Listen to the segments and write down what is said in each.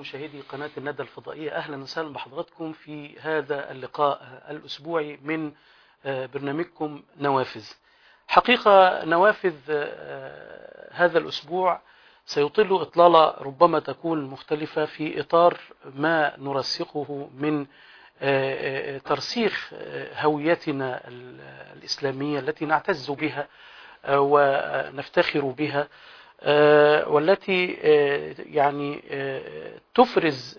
مشاهدي قناة الندى الفضائية أهلا وسهلا بحضراتكم في هذا اللقاء الأسبوعي من برنامجكم نوافذ حقيقة نوافذ هذا الأسبوع سيطل إطلالة ربما تكون مختلفة في إطار ما نرسخه من ترسيخ هويتنا الإسلامية التي نعتز بها ونفتخر بها والتي يعني تفرز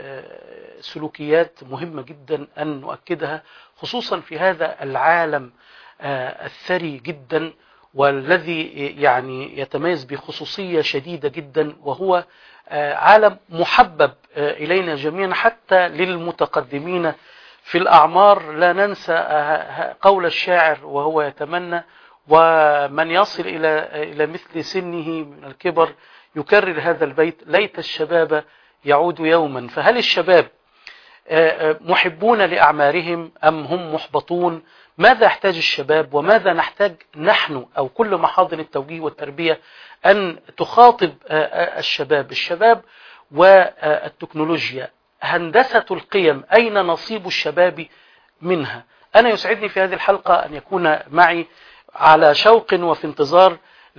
سلوكيات مهمة جدا أن نؤكدها خصوصا في هذا العالم الثري جدا والذي يعني يتميز بخصوصية شديدة جدا وهو عالم محبب إلينا جميعا حتى للمتقدمين في الأعمار لا ننسى قول الشاعر وهو يتمنى ومن يصل إلى إلى مثل سنه من الكبر يكرر هذا البيت ليت الشباب يعود يوما فهل الشباب محبون لأعمارهم أم هم محبطون ماذا يحتاج الشباب وماذا نحتاج نحن أو كل محاضن التوجيه والتربية أن تخاطب الشباب الشباب والتكنولوجيا هندسة القيم أين نصيب الشباب منها أنا يسعدني في هذه الحلقة أن يكون معي على شوق وفي انتظار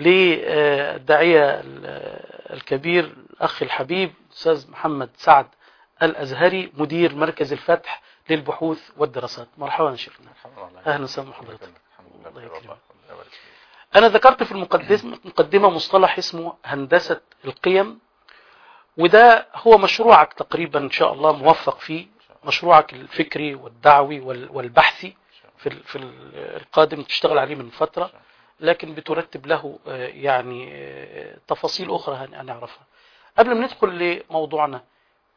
للداعية الكبير الأخ الحبيب أستاذ محمد سعد الأزهري مدير مركز الفتح للبحوث والدراسات مرحبا يا شيخنا أهلا وسهلا بحضرتك الله يكرمك أنا ذكرت في المقدمة مصطلح اسمه هندسة القيم وده هو مشروعك تقريبا إن شاء الله موفق فيه مشروعك الفكري والدعوي والبحثي في في القادم تشتغل عليه من فترة لكن بترتب له يعني تفاصيل أخرى هنعرفها قبل ما ندخل لموضوعنا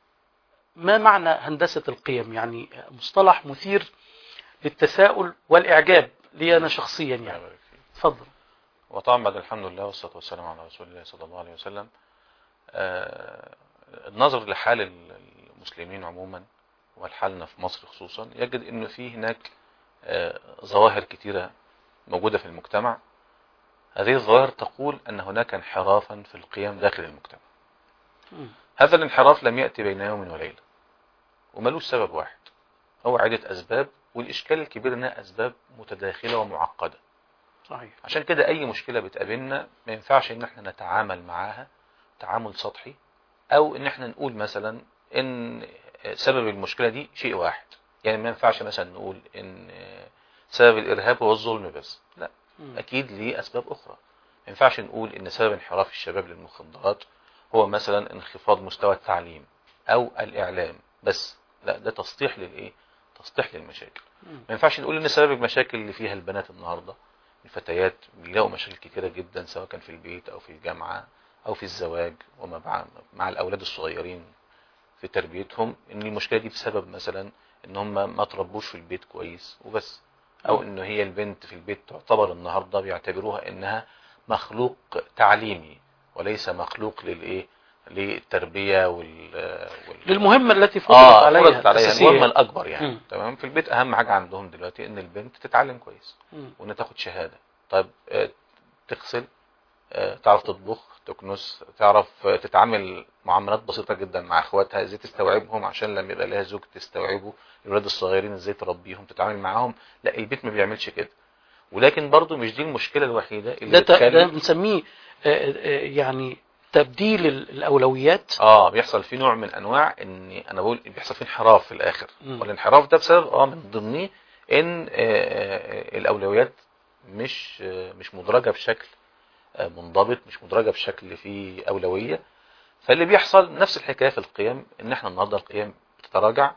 ما معنى هندسة القيم يعني مصطلح مثير للتساؤل والإعجاب لي أنا شخصيا يعني تفضل وطبعا بعد الحمد لله والصلاة والسلام على رسول الله صلى الله عليه وسلم آه النظر لحال المسلمين عموما وحالنا في مصر خصوصا يجد انه في هناك آه ظواهر كثيرة موجودة في المجتمع هذه الظواهر تقول ان هناك انحرافا في القيم داخل المجتمع م. هذا الانحراف لم يأتي بين يوم وليلة وملوش سبب واحد هو عدة أسباب والإشكال الكبير إنها أسباب متداخلة ومعقدة صحيح عشان كده أي مشكلة بتقابلنا ما ينفعش إن احنا نتعامل معاها تعامل سطحي أو إن احنا نقول مثلا إن سبب المشكلة دي شيء واحد يعني ما ينفعش مثلا نقول إن سبب الإرهاب هو الظلم بس لا م. أكيد ليه أسباب أخرى ما ينفعش نقول إن سبب انحراف الشباب للمخدرات هو مثلا انخفاض مستوى التعليم أو الإعلام بس لا ده تسطيح للايه تسطيح للمشاكل ما ينفعش نقول ان سبب المشاكل اللي فيها البنات النهارده الفتيات بيلاقوا مشاكل كتيره جدا سواء كان في البيت او في الجامعه او في الزواج وما مع مع الاولاد الصغيرين في تربيتهم ان المشكله دي بسبب مثلا ان هم ما تربوش في البيت كويس وبس او ان هي البنت في البيت تعتبر النهارده بيعتبروها انها مخلوق تعليمي وليس مخلوق للايه للتربية وال... وال... للمهمة التي فرضت آه عليها فرضت عليها الأساسية. المهمة الأكبر يعني مم. تمام في البيت أهم حاجة عندهم دلوقتي إن البنت تتعلم كويس مم. وإنها تاخد شهادة طيب آه تغسل آه تعرف تطبخ تكنس تعرف آه تتعامل معاملات بسيطة جدا مع اخواتها ازاي تستوعبهم عشان لما يبقى لها زوج تستوعبه الولاد الصغيرين ازاي تربيهم تتعامل معاهم لا البيت ما بيعملش كده ولكن برضو مش دي المشكلة الوحيدة اللي ده ت- ده بتخلي بنسميه آه، آه، يعني تبديل ال- الأولويات اه بيحصل فيه نوع من انواع ان انا بقول بيحصل فيه انحراف في الاخر مم. والانحراف ده بسبب اه من ضمنه ان آه، آه، الاولويات مش آه، مش مدرجه بشكل آه، منضبط مش مدرجه بشكل فيه اولويه فاللي بيحصل نفس الحكايه في القيم ان احنا النهارده القيم بتتراجع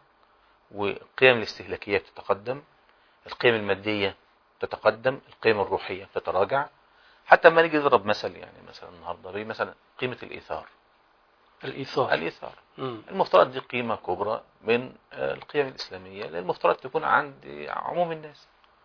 والقيم الاستهلاكيه بتتقدم القيم الماديه تتقدم القيم الروحيه بتتراجع حتى لما نيجي نضرب مثل يعني مثلا النهارده بيه مثلا قيمه الايثار الإيثار الايثار مم. المفترض دي قيمة كبرى من آه، القيم الإسلامية اللي المفترض تكون عند عموم الناس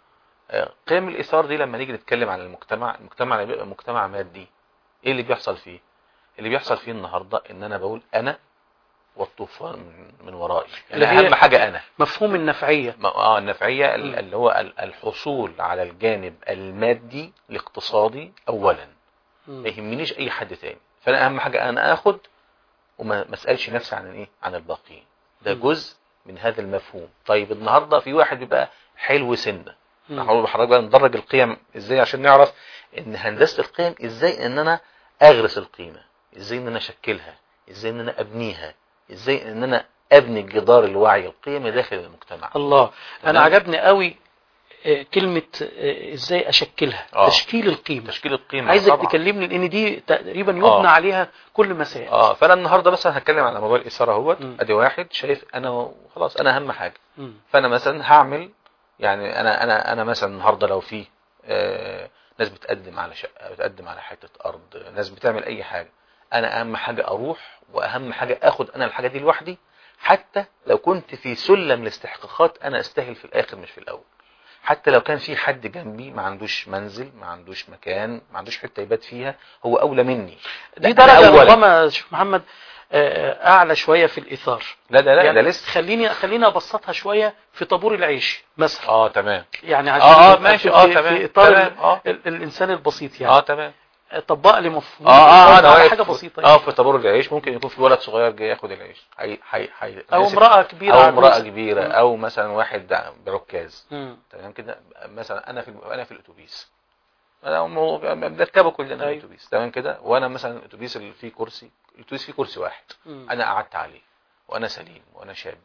آه، قيم الإيثار دي لما نيجي نتكلم عن المجتمع المجتمع اللي بيبقى مجتمع مادي إيه اللي بيحصل فيه اللي بيحصل فيه النهاردة إن أنا بقول أنا والطوفان من, من ورائي اللي يعني هي- أهم حاجة أنا مفهوم النفعية ما- اه النفعية ال- مم. اللي هو ال- الحصول على الجانب المادي الاقتصادي أولا ما مم. يهمنيش أي حد تاني فأنا أهم حاجة أنا آخد وما ما اسالش نفسي عن ايه عن الباقيين ده مم. جزء من هذا المفهوم طيب النهارده في واحد بيبقى حلو سنه مم. هقول لحضرتك بقى ندرج القيم ازاي عشان نعرف ان هندسه القيم ازاي ان انا اغرس القيمه ازاي ان انا اشكلها ازاي ان انا ابنيها ازاي ان انا ابني جدار الوعي القيمي داخل المجتمع الله انا تمام. عجبني قوي آه، كلمة آه، ازاي اشكلها آه. تشكيل القيمة تشكيل القيمه عايزك طبعاً. تكلمني لان دي تقريبا يبنى آه. عليها كل مسائل اه فانا النهارده مثلا هتكلم على موضوع الاثاره اهوت مم. ادي واحد شايف انا خلاص انا اهم حاجه مم. فانا مثلا هعمل يعني انا انا انا مثلا النهارده لو في آه ناس بتقدم على شقه بتقدم على حته ارض ناس بتعمل اي حاجه انا اهم حاجه اروح واهم حاجه اخد انا الحاجه دي لوحدي حتى لو كنت في سلم الاستحقاقات انا استاهل في الاخر مش في الاول حتى لو كان في حد جنبي ما عندوش منزل ما عندوش مكان ما عندوش حته يبات فيها هو اولى مني دي ده درجة أولاً. ربما يا شيخ محمد آه، اعلى شوية في الايثار لا ده لا يعني ده لسه خليني خليني ابسطها شوية في طابور العيش مثلا اه تمام يعني عشان اه اه يبقى ماشي في- اه في- تمام في اطار تمام ال- اه ال- الانسان البسيط يعني اه تمام طبق لي مفهوم اه اه الإيثار انا على واقف حاجة في- بسيطة اه في طابور العيش ممكن يكون في ولد صغير جاي ياخد العيش حي حي حي او آسف. امرأة كبيرة او امراه عجوز. كبيره مم. او مثلا واحد بعكاز مم. تمام كده مثلا انا في انا في الاتوبيس انا مو- بنركبه كلنا أيوة. الاتوبيس تمام كده وانا مثلا الاتوبيس اللي فيه كرسي الاتوبيس فيه كرسي واحد مم. انا قعدت عليه وانا سليم وانا شاب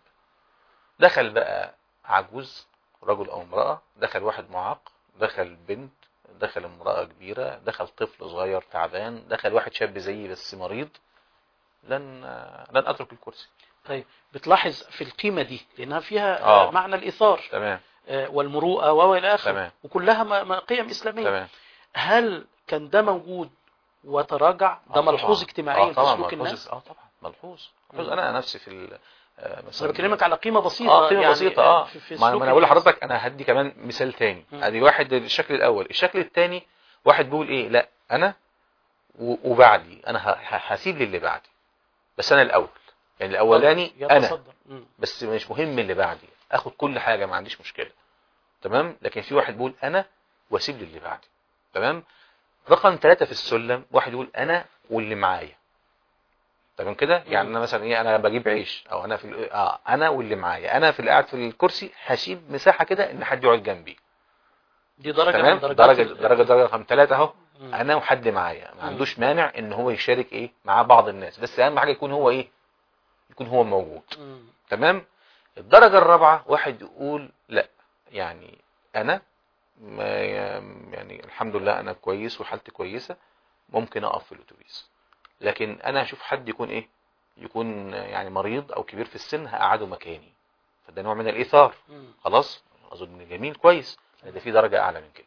دخل بقى عجوز رجل او امراه دخل واحد معاق دخل بنت دخل امراه كبيره دخل طفل صغير تعبان دخل واحد شاب زيي بس مريض لن لن اترك الكرسي طيب بتلاحظ في القيمة دي لأنها فيها آه. آه. معنى الإيثار تمام آه، والمروءة وإلى آخره تمام. وكلها ما- ما قيم إسلامية تمام هل كان ده موجود وتراجع ده آه ملحوظ طبعاً. اجتماعيا آه في طبعا سلوك ملحوظ الناس اه طبعا ملحوظ ملحوظ مم. انا نفسي في ال- آه، أنا مثلا بكلمك على قيمة بسيطة اه قيمه يعني بسيطه اه في, في ما سلوك ما انا بقول الناس. لحضرتك انا هدي كمان مثال تاني مم. ادي واحد الشكل الاول الشكل الثاني واحد بيقول ايه لا انا و- وبعدي انا ه- ه- هسيب للي بعدي بس انا الاول يعني الاولاني انا يتصدر. مم. بس مش مهم اللي بعدي اخد كل حاجه ما عنديش مشكله تمام لكن في واحد بيقول انا واسيب للي بعدي تمام رقم ثلاثة في السلم واحد يقول انا واللي معايا تمام كده يعني مم. انا مثلا ايه انا بجيب عيش او انا في ال- اه انا واللي معايا انا في اللي قاعد في الكرسي هسيب مساحه كده ان حد يقعد جنبي دي درجة تمام من درجات درجه ال- درجه درجه رقم ثلاثة اهو مم. انا وحد معايا ما مم. عندوش مانع ان هو يشارك ايه مع بعض الناس بس اهم حاجه يكون هو ايه يكون هو موجود مم. تمام الدرجة الرابعة واحد يقول لا يعني أنا ما يعني الحمد لله أنا كويس وحالتي كويسة ممكن أقف في الأتوبيس لكن أنا أشوف حد يكون إيه يكون يعني مريض أو كبير في السن هقعده مكاني فده نوع من الإيثار مم. خلاص أظن جميل كويس ده في درجة أعلى من كده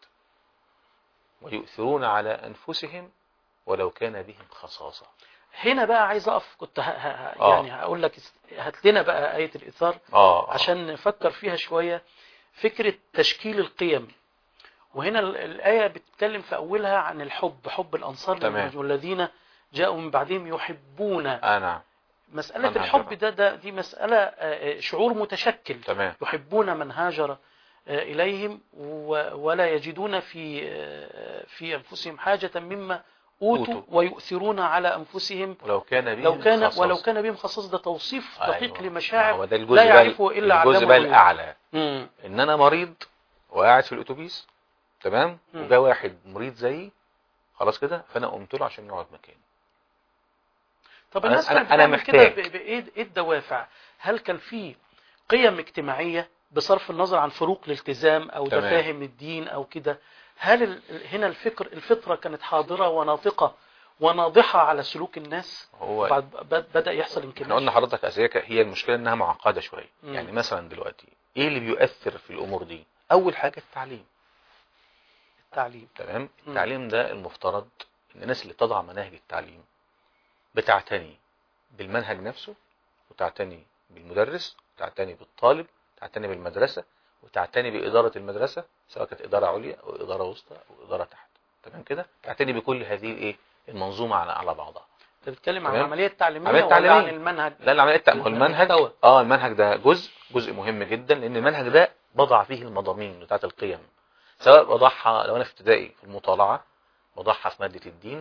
ويؤثرون على أنفسهم ولو كان بهم خصاصة هنا بقى عايز اقف كنت ه... ه... آه. يعني هقول لك است- هات لنا بقى آية الإيثار آه عشان نفكر فيها شوية فكرة تشكيل القيم وهنا ال- الآية بتتكلم في أولها عن الحب حب الأنصار تمام. للمهاجرين والذين جاءوا من بعدهم يحبون آه نعم مسألة من الحب هاجر. ده, ده دي مسألة آه، آه، شعور متشكل تمام يحبون من هاجر آه، إليهم و- ولا يجدون في آه، في أنفسهم حاجة مما أوتوا أوتوا. ويؤثرون على أنفسهم ولو كان بهم لو كان خصاصة. ولو كان بهم خصاص ده توصيف دقيق أيوة. لمشاعر هو ده الجزء لا بقى- يعرفه إلا الجزء علمه بقى الغيوب. الاعلى مم. ان انا مريض وقاعد في الاتوبيس تمام مم. وجا واحد مريض زيي خلاص كده فانا قمت له عشان يقعد مكاني طب أنا- الناس أنا- كانت أنا بتعمل كده محتاج. ب- بإيه إيه الدوافع هل كان في قيم اجتماعية بصرف النظر عن فروق الالتزام أو تمام. دفاهم الدين أو كده هل ال- ال- هنا الفكر الفطرة كانت حاضرة وناطقة وناضحة على سلوك الناس هو بعد ب- بدأ يحصل احنا انكماش قلنا حضرتك اساسا هي المشكله انها معقده شويه مم. يعني مثلا دلوقتي ايه اللي بيؤثر في الامور دي اول حاجه التعليم التعليم تمام مم. التعليم ده المفترض ان الناس اللي تضع مناهج التعليم بتعتني بالمنهج نفسه وتعتني بالمدرس وتعتني بالطالب تعتني بالمدرسة وتعتني بإدارة المدرسة سواء كانت إدارة عليا أو إدارة وسطى أو إدارة تحت تمام كده تعتني بكل هذه الإيه المنظومة على على بعضها انت بتتكلم عن تمام. العملية التعليمية عملية ولا عن تعليمية. المنهج لا العملية التع- هو المنهج المحتوى. اه المنهج ده جزء جزء مهم جدا لأن المنهج ده بضع فيه المضامين بتاعت القيم سواء بضعها لو أنا في ابتدائي في المطالعة بضعها في مادة الدين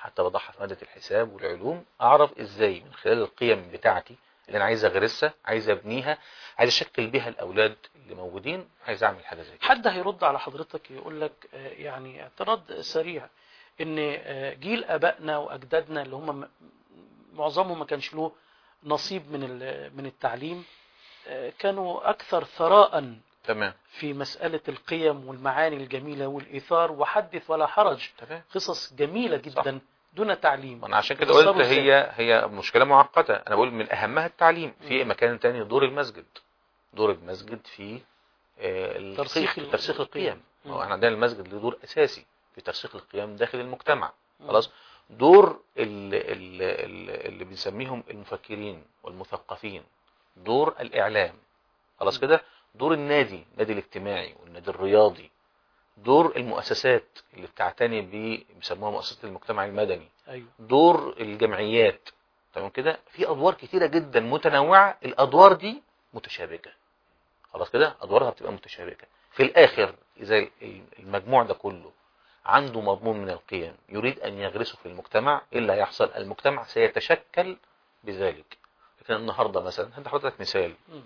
حتى بضعها في ماده الحساب والعلوم اعرف ازاي من خلال القيم بتاعتي اللي انا عايز اغرسها عايز ابنيها عايز اشكل بيها الاولاد اللي موجودين عايز اعمل حاجه زي كده حد هيرد على حضرتك يقول لك آه، يعني اعتراض سريع ان آه، جيل ابائنا واجدادنا اللي هم م- معظمهم ما كانش له نصيب من ال- من التعليم آه، كانوا اكثر ثراء تمام في مسألة القيم والمعاني الجميلة والإيثار وحدث ولا حرج تمام قصص جميلة جدا دون تعليم انا عشان كده بتصرف قلت هي هي مشكله معقده انا بقول من اهمها التعليم في مم. مكان تاني دور المسجد دور المسجد في آه، القيم- ترسيخ ال- ترسيخ القيم مم. هو احنا عندنا المسجد له دور اساسي في ترسيخ القيم داخل المجتمع مم. خلاص دور ال- ال- ال- اللي بنسميهم المفكرين والمثقفين دور الاعلام خلاص مم. كده دور النادي النادي الاجتماعي والنادي الرياضي دور المؤسسات اللي بتعتني ب بيسموها مؤسسات المجتمع المدني أيوه دور الجمعيات تمام كده في ادوار كتيره جدا متنوعه الادوار دي متشابكه خلاص كده ادوارها بتبقى متشابكه في الاخر اذا ال- المجموع ده كله عنده مضمون من القيم يريد ان يغرسه في المجتمع ايه اللي هيحصل المجتمع سيتشكل بذلك لكن النهارده مثلا هدي حضرتك مثال مم.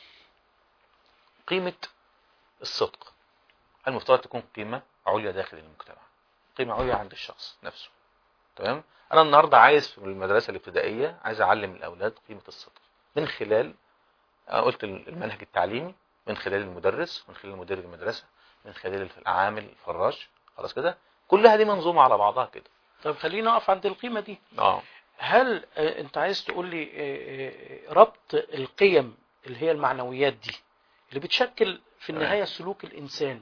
قيمه الصدق المفترض تكون قيمه عليا داخل المجتمع قيمه عليا عند الشخص نفسه تمام انا النهارده عايز في المدرسه الابتدائيه عايز اعلم الاولاد قيمه الصدق من خلال أنا قلت المنهج التعليمي من خلال المدرس من خلال مدير المدرسه من خلال العامل الفراش خلاص كده كلها دي منظومه على بعضها كده طب خلينا نقف عند القيمة دي اه هل آه، انت عايز تقول لي آه، آه، ربط القيم اللي هي المعنويات دي اللي بتشكل في تمام. النهاية سلوك الإنسان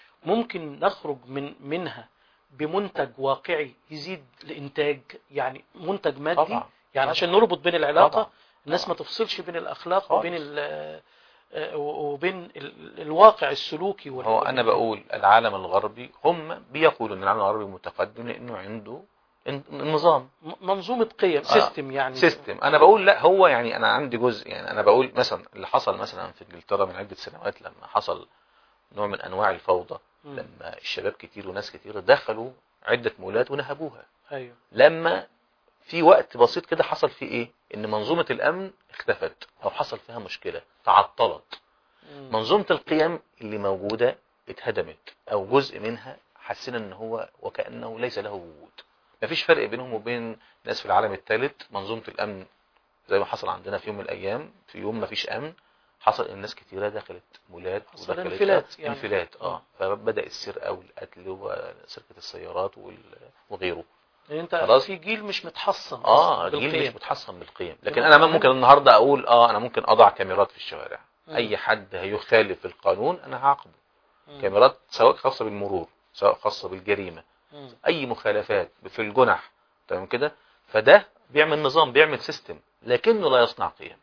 ممكن نخرج من منها بمنتج واقعي يزيد الإنتاج يعني منتج مادي طبعا يعني طبعا. عشان نربط بين العلاقة طبعا. الناس ما طبعا. تفصلش بين الأخلاق خالص. وبين ال- آه، وبين ال- الواقع السلوكي وال- هو انا بقول العالم الغربي هم بيقولوا ان العالم الغربي متقدم لانه عنده ان- نظام م- منظومة قيم سيستم يعني سيستم انا بقول لا هو يعني انا عندي جزء يعني انا بقول مثلا اللي حصل مثلا في انجلترا من عده سنوات لما حصل نوع من انواع الفوضى مم. لما الشباب كتير وناس كتير دخلوا عده مولات ونهبوها ايوه لما في وقت بسيط كده حصل فيه ايه ان منظومه الامن اختفت او حصل فيها مشكله تعطلت مم. منظومه القيم اللي موجوده اتهدمت او جزء منها حسينا ان هو وكانه ليس له وجود مفيش فرق بينهم وبين ناس في العالم الثالث منظومه الامن زي ما حصل عندنا في يوم من الايام في يوم مفيش امن حصل ان ناس كتيره دخلت مولات حصل ودخلت انفلات يعني. انفلات اه فبدا السرقه والقتل وسرقه السيارات وال- وغيره لان انت خلاص. في جيل مش متحصن اه بالقيم. الجيل مش متحصن بالقيم لكن يبقى انا كمان- ممكن النهارده اقول اه انا ممكن اضع كاميرات في الشوارع مم. اي حد هيخالف القانون انا هعاقبه مم. كاميرات سواء خاصه بالمرور سواء خاصه بالجريمه مم. اي مخالفات في الجنح تمام كده فده بيعمل نظام بيعمل سيستم لكنه لا يصنع قيم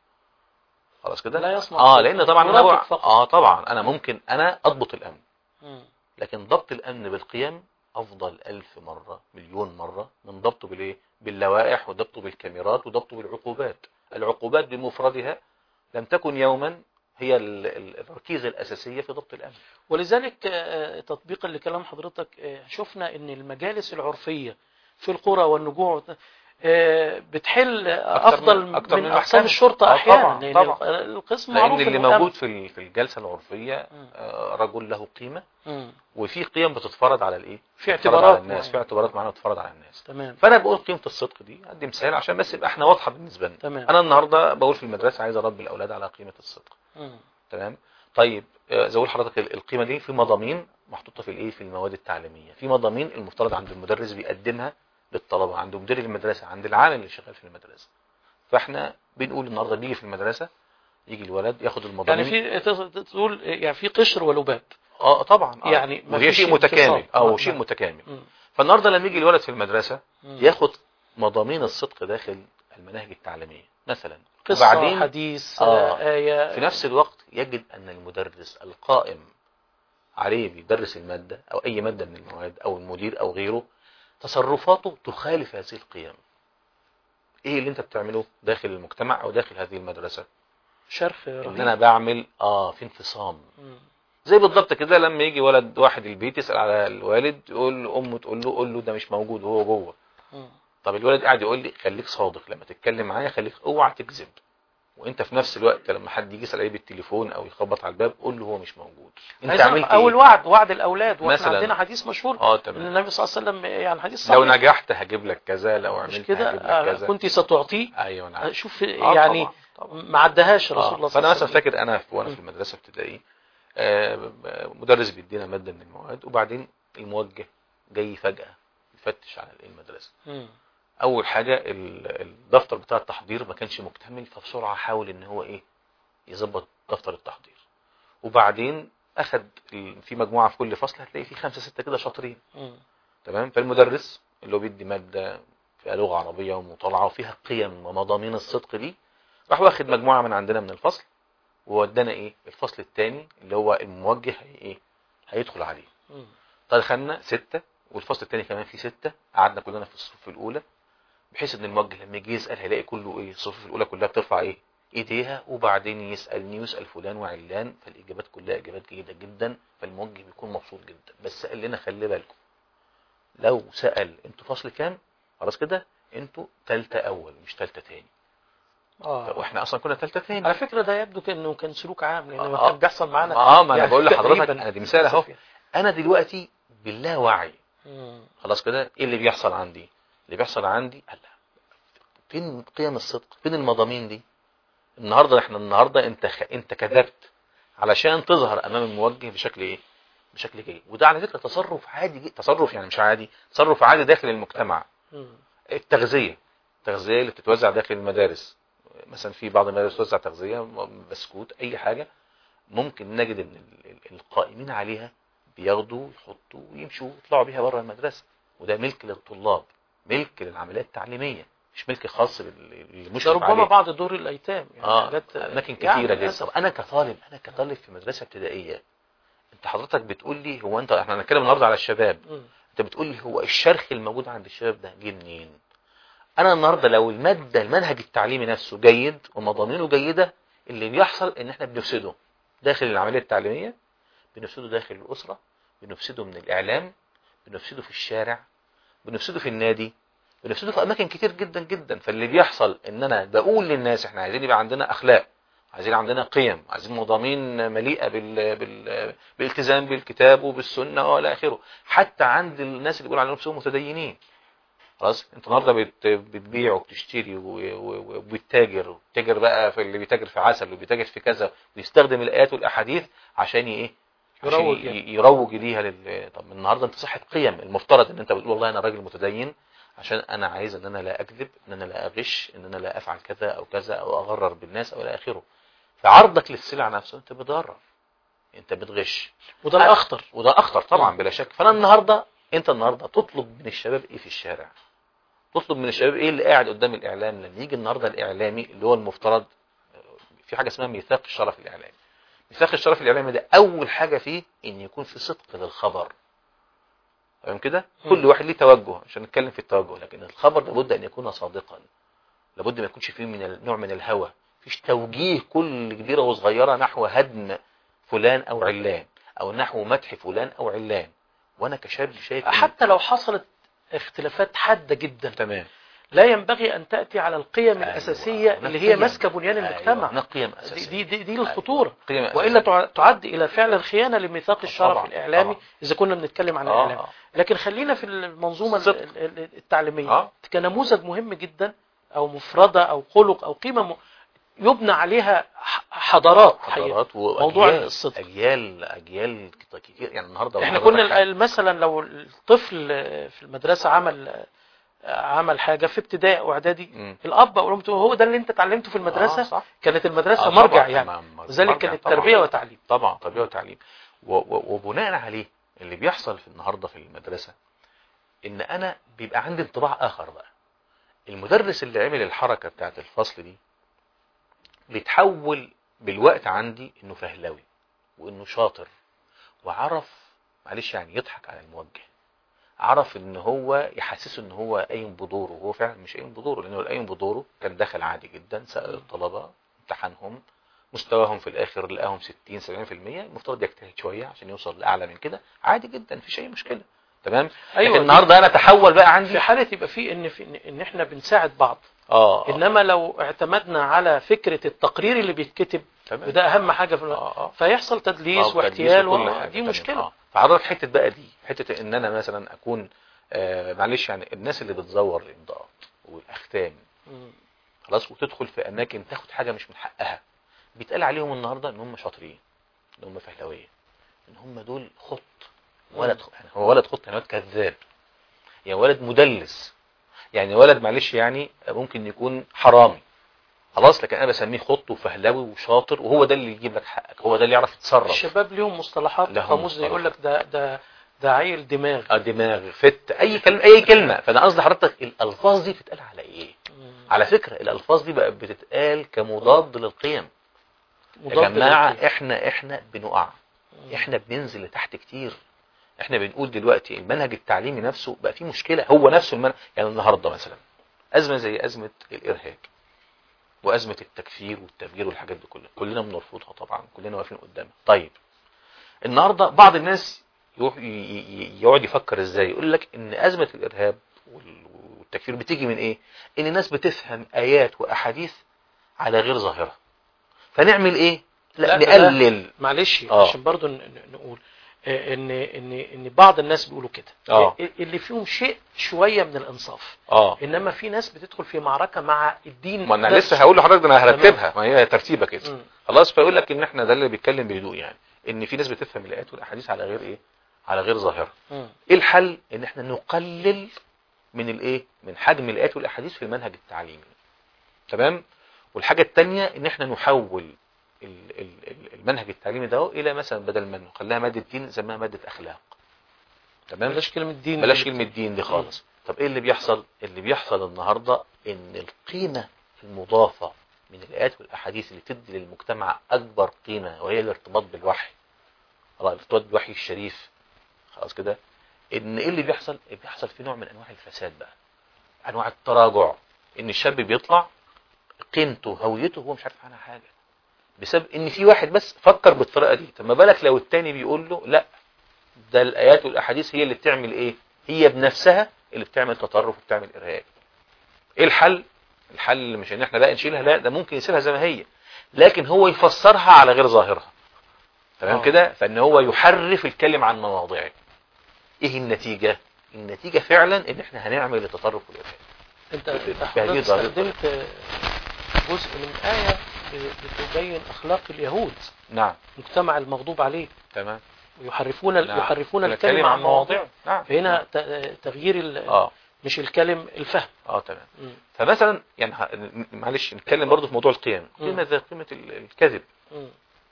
خلاص كده لا يصنع اه قيم. لان طبعا انا يراقب بقى فقط. اه طبعا انا ممكن انا اضبط الامن مم. لكن ضبط الامن بالقيم افضل الف مره مليون مره من ضبطه بالايه باللوائح وضبطه بالكاميرات وضبطه بالعقوبات العقوبات بمفردها لم تكن يوما هي ال- ال- الركيزه الاساسيه في ضبط الامن ولذلك آه، تطبيقا لكلام حضرتك آه، شفنا ان المجالس العرفيه في القرى والنجوع آه، بتحل أكتر افضل من- أكتر من من اقسام المحكمة. الشرطه آه، احيانا طبعاً، لان طبعاً. القسم لان معروف اللي إنه موجود في ال- في الجلسه العرفيه مم. آه، رجل له قيمه مم. وفي قيم بتتفرض على الايه في بتتفرض على اعتبارات الناس معينة. في اعتبارات معينه بتتفرض على الناس تمام فانا بقول قيمه الصدق دي ادي مثال عشان بس يبقى احنا واضحه بالنسبه لنا تمام انا النهارده بقول في المدرسه عايز اربي الاولاد على قيمه الصدق مم. تمام طيب آه، زي ما قلت لحضرتك ال- القيمه دي في مضامين محطوطه في الايه في المواد التعليميه في مضامين المفترض عند المدرس بيقدمها للطلبه عند مدير المدرسه عند العامل اللي شغال في المدرسه فاحنا بنقول النهارده بيجي في المدرسه يجي الولد ياخد المضامين يعني في تقدر تقول يعني في قشر ولباب اه طبعا آه. يعني وهي مفيش شيء متكامل انفصال. اه آه، هو شيء نعم. متكامل مم. فالنهارده لما يجي الولد في المدرسه مم. ياخد مضامين الصدق داخل المناهج التعليميه مثلا قصه وبعدين حديث آه. آه. ايه في نفس الوقت يجد ان المدرس القائم عليه بيدرس الماده او اي ماده من المواد او المدير او غيره تصرفاته تخالف هذه القيم ايه اللي انت بتعمله داخل المجتمع او داخل هذه المدرسه شرخ ان رهيب انا بعمل اه في انفصام مم. زي بالضبط كده لما يجي ولد واحد البيت يسال على الوالد يقول امه تقول له قول له ده مش موجود وهو جوه مم. طب الولد قاعد يقول لي خليك صادق لما تتكلم معايا خليك اوعى تكذب وانت في نفس الوقت لما حد يجي يسال عليه بالتليفون او يخبط على الباب قول له هو مش موجود انت عايز أعرف عملت او ايه الوعد وعد الاولاد واحنا مثلاً. عندنا حديث مشهور اه ان تمام النبي صلى الله عليه وسلم يعني حديث صحيح لو نجحت هجيب لك كذا لو مش عملت كده هجيب لك آه، كذا كنت ستعطيه ايوه نعم شوف آه، يعني طبعاً، طبعاً. ما عدهاش رسول آه، الله صلى فانا الله مثلا عليه وسلم فاكر انا في وانا م. في المدرسه ابتدائي آه، مدرس بيدينا ماده من المواد وبعدين الموجه جاي فجاه يفتش على المدرسه مم. اول حاجه ال- الدفتر بتاع التحضير ما كانش مكتمل فبسرعه حاول ان هو ايه يظبط دفتر التحضير وبعدين اخد ال- في مجموعه في كل فصل هتلاقي في خمسه سته كده شاطرين مم. تمام فالمدرس اللي هو بيدي ماده فيها لغه عربيه ومطالعه وفيها قيم ومضامين الصدق دي راح واخد مجموعه من عندنا من الفصل وودانا ايه الفصل الثاني اللي هو الموجه هي ايه هيدخل عليه مم. فدخلنا ستة والفصل الثاني كمان فيه ستة قعدنا كلنا في الصفوف الأولى بحيث إن الموجه لما يجي يسأل هيلاقي كله إيه الصفوف الأولى كلها بترفع إيه إيديها وبعدين يسألني ويسأل فلان وعلان فالإجابات كلها إجابات جيدة جدا فالموجه بيكون مبسوط جدا بس قال لنا خلي بالكم لو سأل أنتوا فصل كام خلاص كده أنتوا تالتة أول مش تالتة تاني اه وإحنا أصلا كنا تالتة تاني على فكرة ده يبدو كأنه كان سلوك عام لأن آه. كان بيحصل معانا اه ما أنا يعني بقول لحضرتك تقريباً. أنا دي مثال أهو أنا دلوقتي بالله وعي مم. خلاص كده ايه اللي بيحصل عندي اللي بيحصل عندي الله فين قيم الصدق فين المضامين دي النهارده احنا النهارده انت خ... انت كذبت علشان تظهر امام الموجه بشكل ايه بشكل جيد وده على فكره تصرف عادي جدا تصرف يعني مش عادي تصرف عادي داخل المجتمع مم. التغذيه التغذيه اللي بتتوزع داخل المدارس مثلا في بعض المدارس توزع تغذيه بسكوت اي حاجه ممكن نجد ان ال- ال- القائمين عليها بياخدوا يحطوا ويمشوا يطلعوا بيها بره المدرسه وده ملك للطلاب ملك للعمليات التعليميه مش ملك خاص بال- ده بالمشرف ربما عليه بعض دور الأيتام يعني اه حاجات اماكن يعني كتيره جدا للأسف. طب انا كطالب انا كطالب في مدرسه ابتدائيه انت حضرتك بتقول لي هو انت احنا هنتكلم النهارده على الشباب مم. انت بتقول لي هو الشرخ الموجود عند الشباب ده جه منين انا النهارده لو الماده المنهج التعليمي نفسه جيد ومضامينه جيده اللي بيحصل ان احنا بنفسده داخل العمليه التعليميه بنفسده داخل الاسره بنفسده من الاعلام بنفسده في الشارع بنفسده في النادي بنفسده في اماكن كتير جدا جدا فاللي بيحصل ان انا بقول للناس احنا عايزين يبقى عندنا اخلاق عايزين عندنا قيم عايزين مضامين مليئه بال... بال... بالالتزام بالكتاب وبالسنه والى اخره حتى عند الناس اللي بيقولوا على نفسهم متدينين خلاص انت النهارده بت... بتبيع وبتشتري و- و- وبتتاجر وبتتاجر بقى في اللي بيتاجر في عسل وبيتاجر في كذا ويستخدم الايات والاحاديث عشان ي- ايه عشان يروج ي- يعني. يروج ليها لل... طب النهارده انت صاحب قيم المفترض ان انت بتقول والله انا راجل متدين عشان انا عايز ان انا لا اكذب ان انا لا اغش ان انا لا افعل كذا او كذا او اغرر بالناس او الى اخره فعرضك للسلع نفسه انت بتغرر انت بتغش وده الأخطر وده اخطر طبعا مم. بلا شك فانا النهارده انت النهارده تطلب من الشباب ايه في الشارع تطلب من الشباب ايه اللي قاعد قدام الاعلام لما يجي النهارده الاعلامي اللي هو المفترض في حاجه اسمها ميثاق الشرف الاعلامي ميثاق الشرف الاعلامي ده اول حاجه فيه ان يكون في صدق للخبر تمام كده مم. كل واحد ليه توجه عشان نتكلم في التوجه لكن الخبر لابد ان يكون صادقا لابد ما يكونش فيه من ال- نوع من الهوى مفيش توجيه كل كبيره وصغيره نحو هدم فلان او علان او نحو مدح فلان او علان وانا كشاب شايف إن- حتى لو حصلت اختلافات حادة جدا تمام لا ينبغي أن تأتي على القيم أيوة. الأساسية هناك اللي هي قيم. ماسكة بنيان المجتمع أيوة. قيم دي, اساسيه دي, دي, دي الخطورة قيم أساسية. وإلا تع- تعد إلى فعلا خيانة لميثاق الشرف طبعاً. الإعلامي طبعاً. إذا كنا بنتكلم عن آه، الإعلام آه. لكن خلينا في المنظومة صدق. ال- ال- التعليمية آه. كنموذج مهم جدا أو مفردة أو خلق أو قيمة م- يبنى عليها ح- حضارات حقيقة حضارات موضوع واجيال الصدق. اجيال اجيال كتير يعني النهارده احنا حضرتك كنا حاجة. ال- مثلا لو الطفل في المدرسة عمل عمل حاجة في ابتدائي واعدادي مم. الاب او الام تقول هو ده اللي انت اتعلمته في المدرسة آه، صح. كانت المدرسة آه، مرجع طبعاً. يعني ما- ما- وذلك مرجع كانت طبعاً. تربية وتعليم طبعا تربيه وتعليم و- و- وبناء عليه اللي بيحصل في النهارده في المدرسه ان انا بيبقى عندي انطباع اخر بقى المدرس اللي عمل الحركه بتاعت الفصل دي بيتحول بالوقت عندي انه فهلوي وانه شاطر وعرف معلش يعني يضحك على الموجه عرف ان هو يحسسه ان هو قايم بدوره وهو فعلا مش قايم بدوره لانه لو قايم بدوره كان دخل عادي جدا سال الطلبه امتحنهم مستواهم في الاخر لقاهم 60 70% المفترض يجتهد شويه عشان يوصل لاعلى من كده عادي جدا مفيش اي مشكله تمام أيوة، لكن دي- النهارده انا اتحول بقى عندي في حالة يبقى في ان في ان- ان احنا بنساعد بعض اه آه. انما لو اعتمدنا على فكرة التقرير اللي بيتكتب تمام وده اهم حاجة في الوقت اه اه فيحصل تدليس آه، واحتيال وكل و- حاجة. دي تمام. مشكلة آه. فحضرتك حته بقى دي حته ان انا مثلا اكون آه معلش يعني الناس اللي بتزور الامضاءات والاختام مم. خلاص وتدخل في اماكن تاخد حاجه مش من حقها بيتقال عليهم النهارده ان هم شاطرين ان هم فهلويه ان هم دول خط ولد خط يعني هو ولد خط يعني ولد كذاب يعني ولد مدلس يعني ولد معلش يعني ممكن يكون حرامي خلاص لكن انا بسميه خط وفهلوي وشاطر وهو ده اللي يجيب لك حقك هو ده اللي يعرف يتصرف الشباب ليهم مصطلحات لهم قاموس مصطلحات. يقول لك ده ده ده عيل دماغ آه، دماغ فت اي كلمه اي كلمه فانا قصدي حضرتك الالفاظ دي بتتقال على ايه مم. على فكره الالفاظ دي بقت بتتقال كمضاد للقيم يا مضاد جماعه للقيم. احنا احنا بنقع مم. احنا بننزل لتحت كتير احنا بنقول دلوقتي المنهج التعليمي نفسه بقى فيه مشكله هو نفسه المنهج يعني النهارده مثلا ازمه زي ازمه الارهاب وازمه التكفير والتفجير والحاجات دي كلها كلنا بنرفضها طبعا كلنا واقفين قدامها طيب النهارده بعض الناس يروح ي- ي- يقعد يفكر ازاي يقول لك ان ازمه الارهاب وال- والتكفير بتيجي من ايه ان الناس بتفهم ايات واحاديث على غير ظاهره فنعمل ايه لا, لا، ده- نقلل معلش آه. عشان برضو ن- ن- نقول آه، ان ان ان بعض الناس بيقولوا كده آه. آه، اللي فيهم شيء شويه من الانصاف اه انما في ناس بتدخل في معركه مع الدين ما انا نفسه. لسه هقول لحضرتك ده انا هرتبها ما هي ترتيبه كده مم. خلاص فيقول لك ان احنا ده اللي بيتكلم بهدوء يعني ان في ناس بتفهم الايات والاحاديث على غير ايه على غير ظاهره مم. ايه الحل ان احنا نقلل من الايه من حجم الايات والاحاديث في المنهج التعليمي تمام والحاجه الثانيه ان احنا نحول ال- ال- ال- المنهج التعليمي ده الى مثلا بدل ما نخليها ماده دين نسميها ماده اخلاق تمام بلاش كلمه دين بلاش دي. كلمة دين دي خالص طب ايه اللي بيحصل اللي بيحصل النهاردة ان القيمة المضافة من الآيات والأحاديث اللي تدي للمجتمع أكبر قيمة وهي الارتباط بالوحي خلاص الارتباط بالوحي الشريف خلاص كده ان ايه اللي بيحصل بيحصل في نوع من انواع الفساد بقى انواع التراجع ان الشاب بيطلع قيمته هويته هو مش عارف عنها حاجة بسبب ان في واحد بس فكر بالطريقة دي طب ما بالك لو التاني بيقول له لا ده الايات والاحاديث هي اللي بتعمل ايه هي بنفسها اللي بتعمل تطرف وبتعمل ارهاب ايه الحل الحل مش ان احنا بقى نشيلها لا ده ممكن يسيبها زي ما هي لكن هو يفسرها على غير ظاهرها تمام آه. كده فان هو يحرف الكلم عن مواضعه ايه النتيجة النتيجة فعلا ان احنا هنعمل التطرف والارهاب انت انت بهذه حضرتك الظاهرة. استخدمت آه، جزء من آية ب- بتبين أخلاق اليهود نعم مجتمع المغضوب عليه تمام ويحرفون نعم. يحرفون الكلم الكلمة عن مواضعه نعم فهنا ت- تغيير ال- اه مش الكلم الفهم اه تمام مم. فمثلا يعني ه- معلش نتكلم برضه في موضوع القيم مم. قيمة زي قيمة ال- الكذب مم.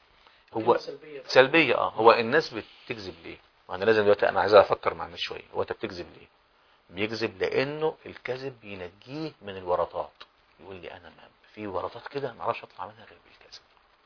هو سلبية. سلبية اه هو الناس بتكذب ليه وانا لازم دلوقتي انا عايز افكر مع الناس شوية هو انت بتكذب ليه بيكذب لانه الكذب بينجيه من الورطات يقول لي انا ما في ورطات كده ما اعرفش اطلع منها غير بالكذب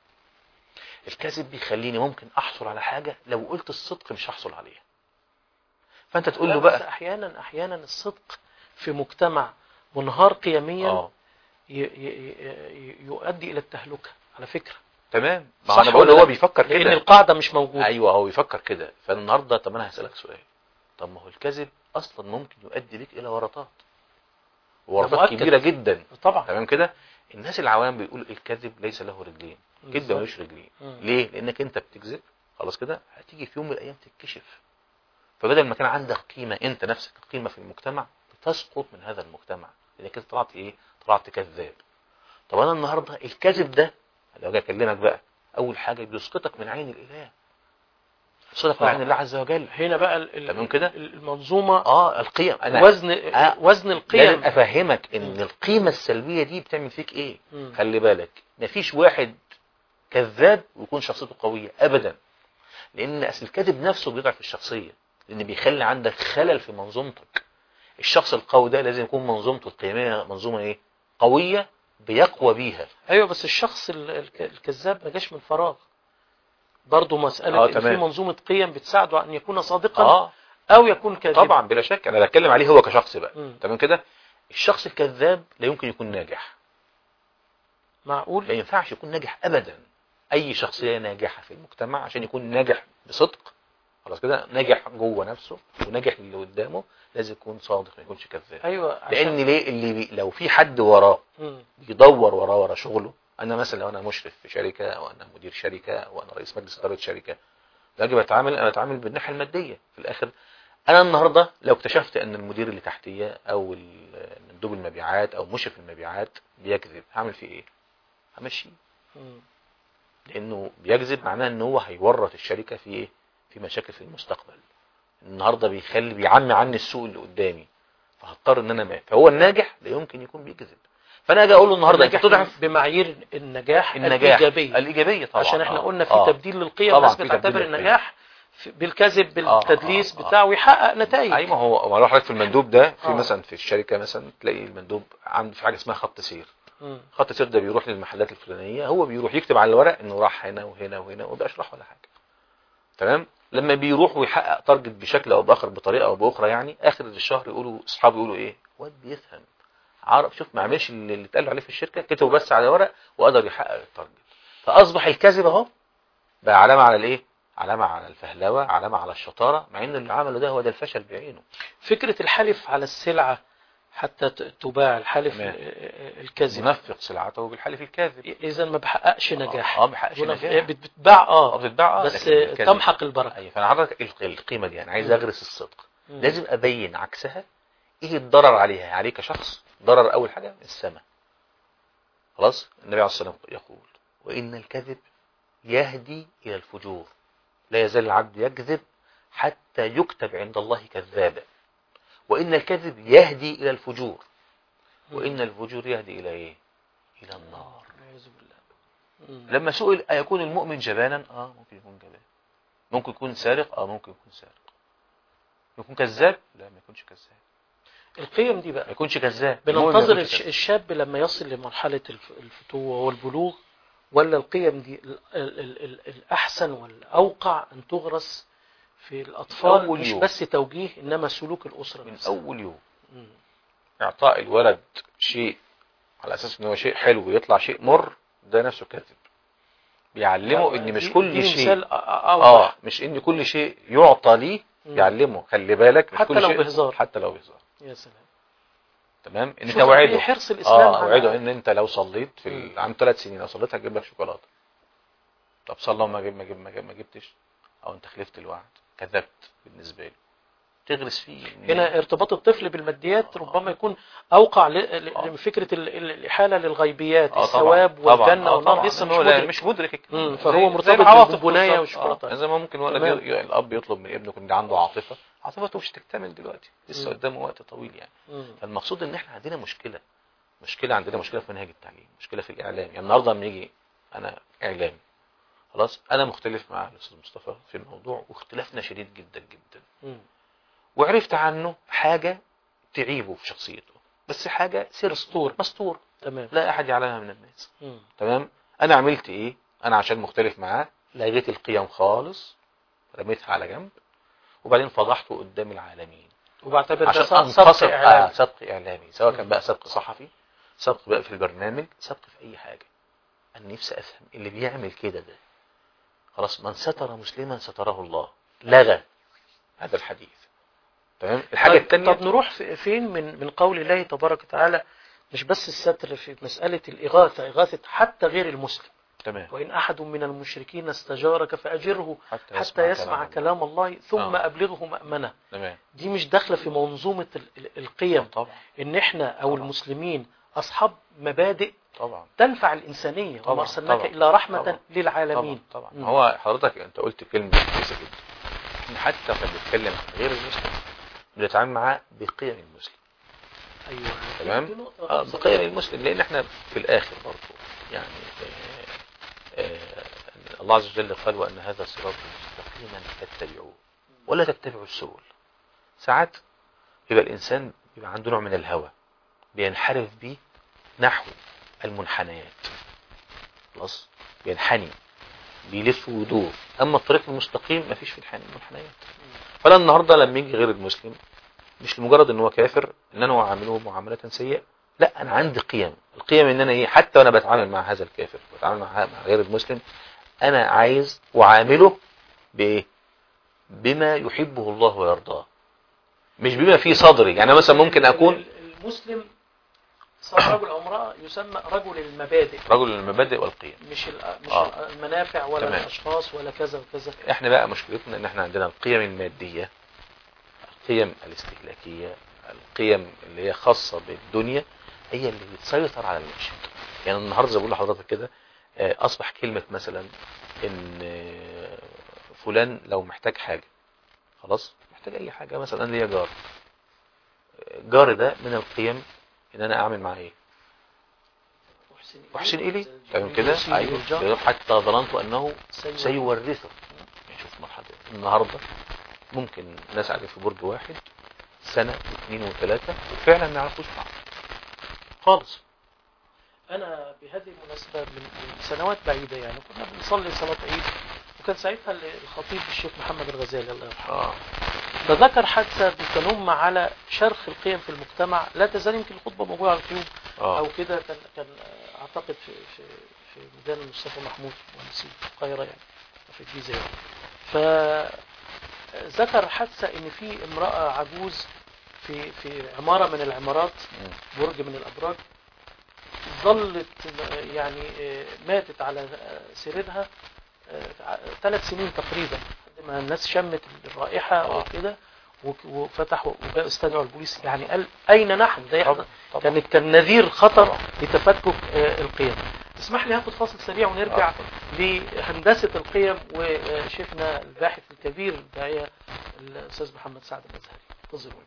الكذب بيخليني ممكن احصل على حاجة لو قلت الصدق مش هحصل عليها فانت تقول له لا، بس بقى احيانا احيانا الصدق في مجتمع منهار قيميا اه ي- ي- ي- يؤدي الى التهلكه على فكره تمام ما صح انا بقول ولا هو لا؟ بيفكر لان كده القاعده مش موجوده ايوه هو بيفكر كده فالنهارده طب انا هسالك سؤال طب ما هو الكذب اصلا ممكن يؤدي بك الى ورطات ورطات مؤكد. كبيره جدا طبعا تمام كده الناس العوام بيقولوا الكذب ليس له رجلين كذب بالظبط. ملوش رجلين مم. ليه لانك انت بتكذب خلاص كده هتيجي في يوم من الايام تتكشف فبدل ما كان عندك قيمه انت نفسك قيمه في المجتمع بتسقط من هذا المجتمع لانك انت طلعت ايه طلعت كذاب طب انا النهارده الكذب ده لو اجي اكلمك بقى اول حاجه بيسقطك من عين الاله يسقطك من آه. عين الله عز وجل هنا بقى ال- ال- تمام كده؟ المنظومه اه القيم انا وزن آه. وزن لازم القيم افهمك ان مم. القيمه السلبيه دي بتعمل فيك ايه مم. خلي بالك مفيش واحد كذاب ويكون شخصيته قويه ابدا لان اصل الكذب نفسه بيضعف الشخصيه لان بيخلي عندك خلل في منظومتك الشخص القوي ده لازم يكون منظومته القيميه منظومه ايه قويه بيقوى بيها ايوه بس الشخص ال- الك- الكذاب ما جاش من فراغ برضه مساله آه، ان في تمام. منظومه قيم بتساعده ان يكون صادقا اه او يكون كاذبا طبعا بلا شك انا بتكلم عليه هو كشخص بقى مم. تمام كده الشخص الكذاب لا يمكن يكون ناجح معقول لا ينفعش يكون ناجح ابدا اي شخصيه ناجحه في المجتمع عشان يكون ناجح بصدق خلاص كده ناجح جوه نفسه وناجح للي قدامه لازم يكون صادق ما يكونش كذاب ايوه عشان- لان ليه اللي بي لو في حد وراه مم. بيدور وراه ورا شغله انا مثلا لو انا مشرف في شركه او انا مدير شركه او انا رئيس مجلس اداره شركه باجي بتعامل انا بتعامل بالناحيه الماديه في الاخر انا النهارده لو اكتشفت ان المدير اللي تحتيه او ال- مندوب المبيعات او مشرف المبيعات بيكذب هعمل فيه ايه همشيه مم. لانه بيكذب معناه ان هو هيورط الشركه في ايه في مشاكل في المستقبل النهارده بيخلي بيعمي عني السوق اللي قدامي فهضطر ان انا ما فهو الناجح لا يمكن يكون بيكذب فانا اجي اقول له النهارده انت النجاح تضعف بمعايير النجاح, النجاح الايجابيه الايجابيه طبعا عشان احنا آه. قلنا في آه. تبديل للقيم طبعاً الناس في بتعتبر تبديل للقيم. النجاح في- بالكذب آه، بالتدليس آه، آه. بتاعه ويحقق نتائج اي ما هو ما لو حضرتك في المندوب ده في آه. مثلا في الشركه مثلا تلاقي المندوب عنده في حاجه اسمها خط سير مم. خط السير ده بيروح للمحلات الفلانيه هو بيروح يكتب على الورق انه راح هنا وهنا وهنا وما بيبقاش راح ولا حاجه تمام لما بيروح ويحقق تارجت بشكل او باخر بطريقه او باخرى يعني اخر الشهر يقولوا اصحابه يقولوا ايه واد بيفهم عرف شوف ما عملش اللي اللي اتقال له عليه في الشركه كتبه بس على ورق وقدر يحقق التارجت فاصبح الكذب اهو بقى علامه على الايه علامه على الفهلوه علامه على الشطاره مع ان اللي عمله ده هو ده الفشل بعينه فكره الحلف على السلعه حتى ت- تباع الحلف تمام. ال- ال- الكذب ينفق سلعته بالحلف الكاذب اذا ما بحققش نجاح اه ما بيحققش ولا- نجاح بتتباع اه اه بتتباع اه بس لكن الكذب- تمحق البركه ايوه فانا حضرتك الق- القيمه دي انا عايز مم. اغرس الصدق مم. لازم ابين عكسها ايه الضرر عليها عليك كشخص ضرر اول حاجه السماء خلاص النبي عليه الصلاه والسلام يقول وان الكذب يهدي الى الفجور لا يزال العبد يكذب حتى يكتب عند الله كذابا وان الكذب يهدي الى الفجور وان الفجور يهدي الى ايه الى النار والعياذ بالله مم. لما سئل أيكون المؤمن جبانا اه ممكن يكون جبان ممكن يكون سارق اه ممكن يكون سارق يكون كذاب لا ما يكونش كذاب القيم دي ما بقى يكونش كذاب المؤمن ما بننتظر يكونش الش- كذاب. الشاب لما يصل لمرحلة الف- الفتوة والبلوغ ولا القيم دي ال- ال- ال- ال- الأحسن والأوقع أن تغرس في الأطفال أول مش يوم. بس توجيه إنما سلوك الأسرة من نفسها. اول يوم مم. اعطاء الولد شيء على اساس ان هو شيء حلو ويطلع شيء مر ده نفسه كذب بيعلمه ان مش دي- كل دي شيء مثال أ- أ- أوضح اه مش ان كل شيء يعطى ليه مم. بيعلمه خلي بالك مش حتى كل لو شيء بهزار. حتى لو بهزار يا سلام تمام ان شوف توعده قد إيه حرص الإسلام اه على- اوعده ان انت لو صليت في مم. ال- عن ثلاث سنين لو صليت هجيب لك شوكولاته طب صلى وما جيب ما جيب ما, جيب ما جبتش او انت خلفت الوعد كذبت بالنسبه له تغرس فيه إن- هنا ارتباط الطفل بالماديات ربما يكون أوقع ل- ل- آه. لفكرة ال- ال- الإحالة للغيبيات آه طبعاً، الثواب طبعاً، والجنة آه والنار طبعاً. لسه مش هو لا- مدرك مش مدرك مم، زي- فهو زي مرتبط العواطف بالبنبناية بالظبط. والشوكولاتة. آه. زي ما ممكن ولد تمام. ي- ي- الاب يطلب من ابنه يكون عنده عاطفه عاطفته مش تكتمل دلوقتي لسه مم. قدامه وقت طويل يعني مم. فالمقصود ان احنا عندنا مشكله مشكله عندنا مشكله في منهج التعليم مشكله في الاعلام يعني النهارده لما يجي انا اعلامي خلاص انا مختلف مع الاستاذ مصطفى في الموضوع واختلافنا شديد جدا جدا مم. وعرفت عنه حاجه تعيبه في شخصيته بس حاجه سر مستور. مستور تمام لا احد يعلمها من الناس مم. تمام انا عملت ايه انا عشان مختلف معاه لغيت القيم خالص رميتها على جنب وبعدين فضحته قدام العالمين وبعتبر ده عشان سبق انتصر إعلامي. آه سبق اعلامي سواء كان بقى سبق صحفي سبق بقى في البرنامج سبق في اي حاجه انا نفسي افهم اللي بيعمل كده ده خلاص من ستر مسلما ستره الله لغى هذا الحديث تمام الحاجه طيب, الثانيه طب نروح في- فين من من قول الله تبارك وتعالى مش بس الستر في مسألة الإغاثة إغاثة حتى غير المسلم تمام وإن أحد من المشركين استجارك فأجره حتى حتى يسمع الله. كلام الله ثم آه. أبلغه مأمنة تمام دي مش داخلة في منظومة ال- ال- القيم طبعا إن إحنا أو طبعا. المسلمين أصحاب مبادئ طبعا تنفع الإنسانية وما طبعا، أرسلناك طبعا، إلا رحمة طبعا، للعالمين طبعا طبعا مم. هو حضرتك انت قلت كلمه كويسه جدا احنا حتى لما بنتكلم عن غير المسلم بنتعامل معاه بقيم المسلم أيوة تمام؟ دي نقطة آه، بقيم المسلم لان احنا في الاخر برضه يعني آه، آه، الله عز وجل قال وان هذا صراط مستقيما فاتبعوه ولا تتبعوا السبل ساعات يبقى الانسان يبقى عنده نوع من الهوى بينحرف بيه نحو المنحنيات خلاص بينحني بيلف ويدور اما الطريق المستقيم مفيش في الحن- المنحنيات فانا النهارده لما يجي غير المسلم مش لمجرد ان هو كافر ان انا اعامله معامله سيئه لا انا عندي قيم القيم ان انا ايه حتى وانا بتعامل مع هذا الكافر بتعامل مع مع غير المسلم انا عايز اعامله بايه بما يحبه الله ويرضاه مش بما في صدري يعني مثلا ممكن اكون المسلم سواء رجل او امراه يسمى رجل المبادئ رجل المبادئ والقيم مش ال- مش آه. المنافع ولا تمام. الاشخاص ولا كذا وكذا احنا بقى مشكلتنا ان احنا عندنا القيم المادية القيم الاستهلاكية القيم اللي هي خاصة بالدنيا هي اللي بتسيطر على المشهد يعني النهارده زي ما بقول لحضرتك كده آه، اصبح كلمة مثلا ان آه، فلان لو محتاج حاجة خلاص محتاج اي حاجة مثلا ليا جار آه، جاري ده من القيم ان انا اعمل معاه ايه واحسن اليه تمام كده يسيء ايوه الجار. يقول حتى ظننت انه سيء. سيورثه نشوف مرحله النهارده ممكن ناس قاعدين في برج واحد سنه واثنين وثلاثه وفعلا ما يعرفوش بعض خالص انا بهذه المناسبه من من سنوات بعيده يعني كنا بنصلي صلاه عيد وكان ساعتها الخطيب الشيخ محمد الغزالي الله يرحمه اه فذكر حادثه بتنم على شرخ القيم في المجتمع لا تزال يمكن الخطبه موجوده على اليوتيوب او اه كده كان كان آه، اعتقد في في في ميدان مصطفى محمود ونسيب القاهره يعني في الجيزه يعني فذكر حادثه ان في امراه عجوز في في عماره من العمارات مم. برج من الابراج ظلت آه، يعني آه، ماتت على آه، سريرها ثلاث سنين تقريبا لحد ما الناس شمت الرائحه آه. وكده وك- وفتحوا وبقوا استدعوا البوليس يعني قال اين نحن ده طبعا يحدث طبعا كانت كان نذير خطر طبعا. لتفكك آه، القيم اسمح لي هاخد فاصل سريع ونرجع آه. لهندسه القيم وشيخنا الباحث الكبير الداعيه الاستاذ محمد سعد الازهري انتظروا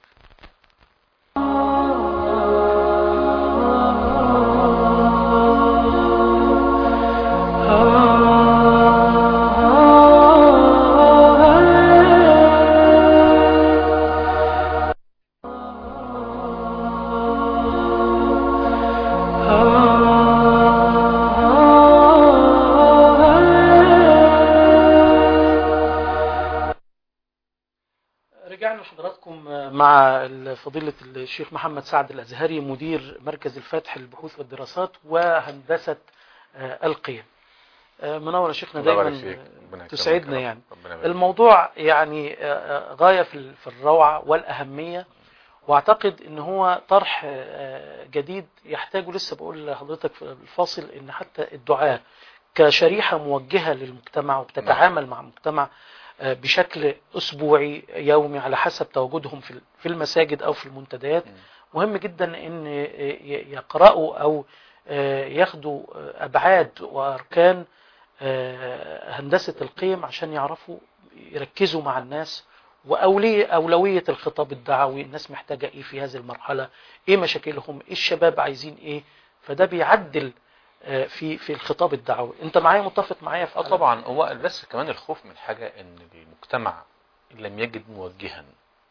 رجعنا لحضراتكم مع فضيلة الشيخ محمد سعد الأزهري مدير مركز الفتح للبحوث والدراسات وهندسة آه، القيم آه، منور يا شيخنا الله يبارك دايما فيك. ربنا يكرمك تسعدنا يا رب. يعني ربنا يبارك الموضوع يعني آه، آه، غاية في ال- في الروعة والأهمية واعتقد ان هو طرح آه، جديد يحتاجه لسه بقول لحضرتك في الفاصل ان حتى الدعاة كشريحة موجهة للمجتمع وبتتعامل مع المجتمع آه، بشكل اسبوعي يومي على حسب تواجدهم في ال- في المساجد او في المنتديات مم. مهم جدا ان ي- ي- يقرأوا او آه، ياخدوا آه، ابعاد واركان آه، هندسة القيم عشان يعرفوا يركزوا مع الناس وأولية أولوية الخطاب الدعوي الناس محتاجة إيه في هذه المرحلة إيه مشاكلهم إيه الشباب عايزين إيه فده بيعدل آه، في في الخطاب الدعوي أنت معايا متفق معايا في اه طبعا هو بس كمان الخوف من حاجة ان المجتمع ان لم يجد موجها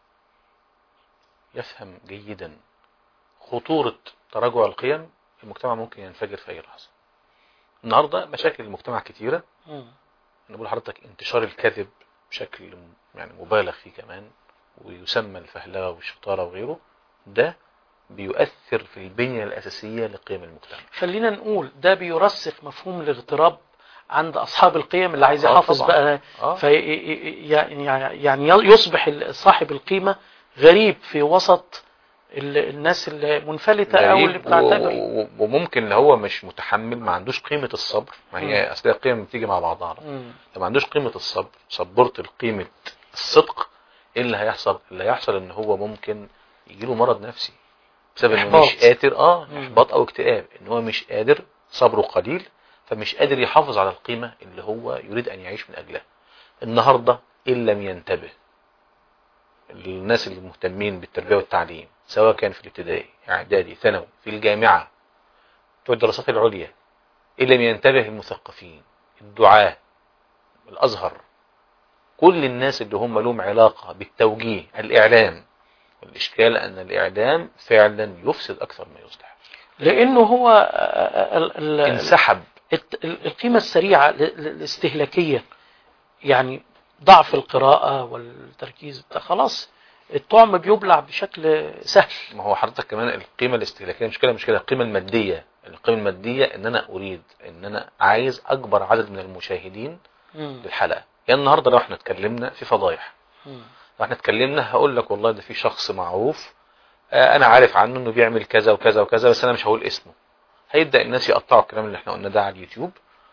يفهم جيدا خطورة تراجع القيم المجتمع ممكن ينفجر في اي لحظة النهاردة مشاكل المجتمع كتيرة مم. انا بقول لحضرتك انتشار الكذب بشكل م- يعني مبالغ فيه كمان ويسمى الفهلوه والشطاره وغيره ده بيؤثر في البنيه الاساسيه لقيم المجتمع خلينا نقول ده بيرسخ مفهوم الاغتراب عند أصحاب القيم اللي عايز آه، يحافظ طبعاً. بقى اه في يعني يعني يصبح صاحب القيمة غريب في وسط ال- الناس المنفلتة أو اللي غريب بتعتبر و- و- وممكن اللي هو مش متحمل ما عندوش قيمه الصبر ما هي اصل القيم بتيجي مع بعضها مم. لو ما عندوش قيمه الصبر صبرت القيمه الصدق ايه اللي هيحصل اللي هيحصل ان هو ممكن يجيله مرض نفسي بسبب انه إحباط. مش قادر اه مم. احباط او اكتئاب ان هو مش قادر صبره قليل فمش قادر يحافظ على القيمه اللي هو يريد ان يعيش من اجلها النهارده ان لم ينتبه الناس اللي مهتمين بالتربيه والتعليم سواء كان في الابتدائي اعدادي ثانوي في الجامعه بتوع الدراسات العليا ان لم ينتبه المثقفين الدعاه الازهر كل الناس اللي هم لهم علاقه بالتوجيه الاعلام والاشكال ان الاعلام فعلا يفسد اكثر ما يصلح لأنه هو آه، ال- ال- انسحب الت- ال- القيمة السريعة ال- ال- الاستهلاكية يعني ضعف القراءة والتركيز بتاع خلاص الطعم بيبلع بشكل سهل ما هو حضرتك كمان القيمه الاستهلاكيه مش كده مش كده القيمه الماديه القيمه الماديه ان انا اريد ان انا عايز اكبر عدد من المشاهدين مم. للحلقه يعني النهارده لو احنا اتكلمنا في فضايح مم. فاحنا اتكلمنا هقول لك والله ده في شخص معروف آه، انا عارف عنه انه بيعمل كذا وكذا وكذا بس انا مش هقول اسمه هيبدا الناس يقطعوا الكلام اللي احنا قلنا ده على اليوتيوب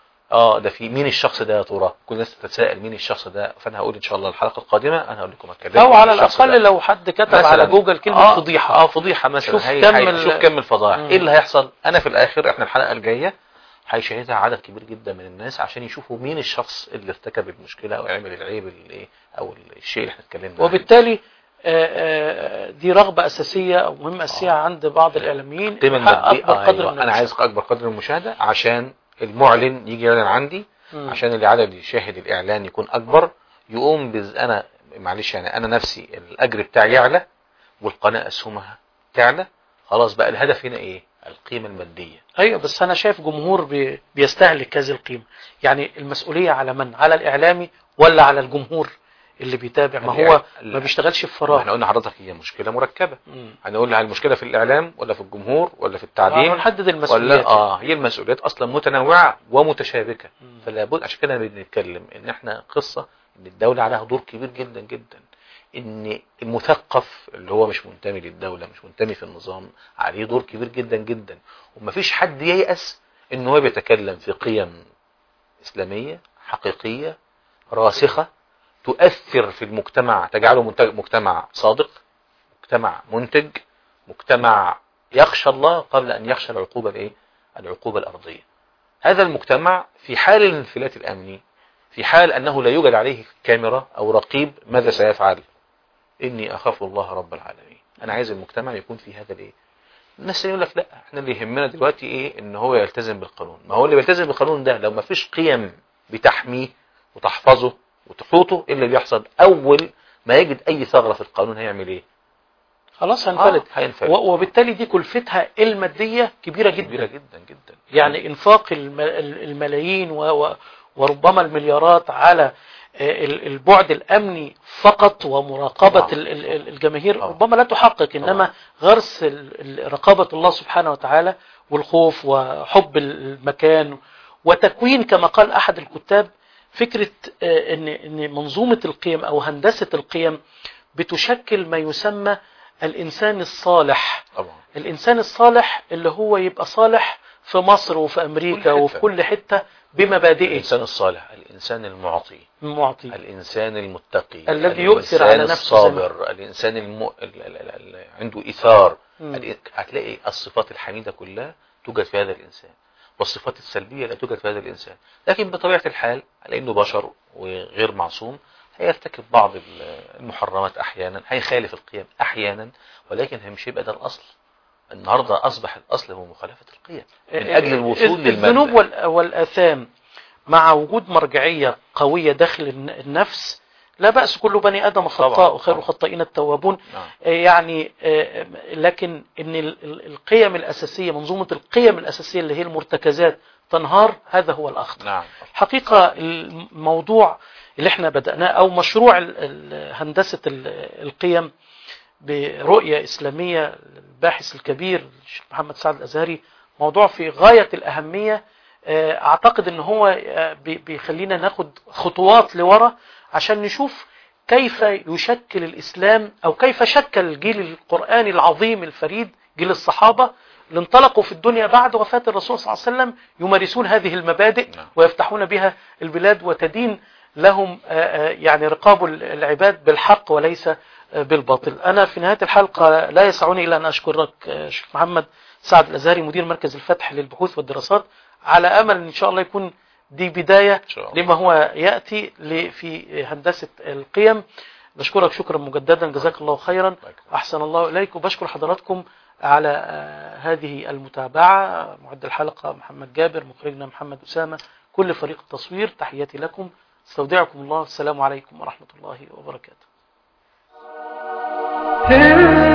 اه ده في مين الشخص ده يا ترى كل الناس تتساءل مين الشخص ده فانا هقول ان شاء الله الحلقه القادمه انا هقول لكم اتكلم او عن على الشخص الاقل ده. لو حد كتب مثلاً. على جوجل كلمه آه فضيحه اه فضيحه مثلا شوف هي كم هي ال- شوف كم الفضائح مم. ايه اللي هيحصل انا في الاخر احنا الحلقه الجايه هيشاهدها عدد كبير جدا من الناس عشان يشوفوا مين الشخص اللي ارتكب المشكله او عمل العيب اللي ايه او الشيء اللي احنا اتكلمنا عنه. وبالتالي آه، آه، دي رغبه اساسيه او مهمه اساسيه آه. عند بعض الاعلاميين القيمه يحقق الماديه اكبر آه قدر أيوة. من انا عايز اكبر قدر من المشاهده عشان المعلن يجي يعلن عندي مم. عشان اللي عدد يشاهد الاعلان يكون اكبر يقوم بز انا معلش يعني انا نفسي الاجر بتاعي يعلى والقناه اسهمها تعلى خلاص بقى الهدف هنا ايه القيمه الماديه ايوه بس انا شايف جمهور بي- بيستهلك هذه القيمه يعني المسؤوليه على من على الاعلامي ولا على الجمهور اللي بيتابع ما هو ما بيشتغلش في ما فراغ احنا قلنا حضرتك هي مشكله مركبه مم. هنقول هل المشكله في الاعلام ولا في الجمهور ولا في آه، التعليم نحدد المسؤوليات ولا اه هي المسؤوليات اصلا متنوعه ومتشابكه مم. فلا بد عشان كده بنتكلم ان احنا قصه ان الدوله عليها دور كبير جدا جدا ان المثقف اللي هو مش منتمي للدوله مش منتمي في النظام عليه دور كبير جدا جدا ومفيش حد ييأس ان هو بيتكلم في قيم اسلاميه حقيقيه راسخه تؤثر في المجتمع تجعله منتج- مجتمع صادق مجتمع منتج مجتمع يخشى الله قبل ان يخشى العقوبه الايه العقوبه الارضيه هذا المجتمع في حال الانفلات الامني في حال انه لا يوجد عليه كاميرا او رقيب ماذا سيفعل اني اخاف الله رب العالمين انا عايز المجتمع يكون في هذا الايه الناس يقول لك لا احنا اللي يهمنا دلوقتي ايه ان هو يلتزم بالقانون ما هو اللي بيلتزم بالقانون ده لو ما فيش قيم بتحميه وتحفظه وتحوطه ايه اللي بيحصل اول ما يجد اي ثغره في القانون هيعمل ايه خلاص هنفلت آه، هينفلت و- وبالتالي دي كلفتها الماديه كبيره جدا كبيره جدا جدا يعني انفاق الم- الملايين و- و- وربما المليارات على آه، ال- البعد الامني فقط ومراقبه طبعاً. ال- ال- الجماهير طبعاً. ربما لا تحقق انما طبعاً. غرس ال- ال- رقابه الله سبحانه وتعالى والخوف وحب المكان وتكوين كما قال احد الكتاب فكره آه، ان ان منظومه القيم او هندسه القيم بتشكل ما يسمى الانسان الصالح طبعا الإنسان الصالح اللي هو يبقى صالح في مصر وفي أمريكا كل حتة. وفي كل حتة بمبادئه الانسان الصالح الانسان المعطي معطي الانسان المتقي الذي يؤثر على الإنسان نفسه زي ما- الصابر الانسان الم... ال... ال... ال... ال... عنده ايثار مم. ال- هتلاقي الصفات الحميده كلها توجد في هذا الانسان والصفات السلبيه لا توجد في هذا الانسان لكن بطبيعه الحال لانه بشر وغير معصوم هيرتكب بعض ال- المحرمات احيانا هيخالف القيم احيانا ولكن هي مش هيبقى ده الاصل النهارده اصبح الاصل هو مخالفه القيم من اجل الوصول الذنوب للمبدا وال- والآثام مع وجود مرجعية قوية داخل الن- النفس لا بأس كل بني آدم خطاء طبعاً، وخير طبعاً. الخطائين التوابون نعم. آه، يعني آه، لكن ان ال- ال- القيم الأساسية منظومة القيم الأساسية اللي هي المرتكزات تنهار هذا هو الأخطر نعم حقيقة الموضوع اللي احنا بدأناه أو مشروع ال- ال- هندسة ال- القيم برؤية إسلامية الباحث الكبير الشيخ محمد سعد الأزهري موضوع في غاية الأهمية آه، أعتقد أن هو آه، بي- بيخلينا ناخد خطوات لورا عشان نشوف كيف يشكل الإسلام أو كيف شكل الجيل القرآني العظيم الفريد جيل الصحابة اللي انطلقوا في الدنيا بعد وفاة الرسول صلى الله عليه وسلم يمارسون هذه المبادئ نعم. ويفتحون بها البلاد وتدين لهم آه، آه، يعني رقاب العباد بالحق وليس آه، بالباطل أنا في نهاية الحلقة لا يسعني إلا أن أشكرك آه، شيخ محمد سعد الأزهري مدير مركز الفتح للبحوث والدراسات على أمل إن شاء الله يكون دي بداية إن شاء الله. لما هو يأتي ل- في هندسة القيم بشكرك شكرا مجددا جزاك الله خيرا الله يكرمك. أحسن الله إليك وبشكر حضراتكم على آه، هذه المتابعة معد الحلقة محمد جابر مخرجنا محمد أسامة كل فريق التصوير تحياتي لكم استودعكم الله السلام عليكم ورحمة الله وبركاته Hey